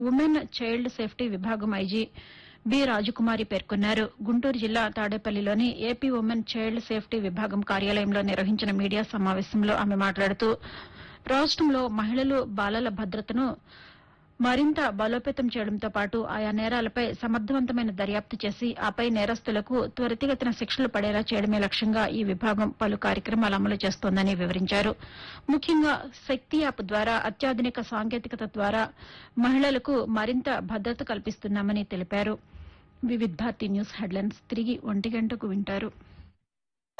women child safety విభాగం IG B Rajakumari పేర్కొన్నారు గుంటూరు జిల్లా తాడేపల్లిలోని ఏపీ ఉమెన్ చైల్డ్ సేఫ్టీ విభాగం కార్యాలయంలో నిర్వహించిన మీడియా సమావేశంలో ఆమె మాట్లాడుతూ రాష్టంలో మహిళలు బాలల భద్రతను మరింత బలోపేతం చేయడంతో పాటు ఆయా నేరాలపై సమర్థవంతమైన దర్యాప్తు చేసి ఆపై నేరస్తులకు త్వరితగతిన శిక్షలు పడేలా చేయడమే లక్ష్యంగా ఈ విభాగం పలు కార్యక్రమాలు అమలు చేస్తోందని వివరించారు ముఖ్యంగా శక్తి యాప్ ద్వారా అత్యాధునిక సాంకేతికత ద్వారా మహిళలకు మరింత భద్రత కల్పిస్తున్నామని తెలిపారు వివిధ్ భారతి న్యూస్ హెడ్లైన్స్ తిరిగి ఒంటి గంటకు వింటారు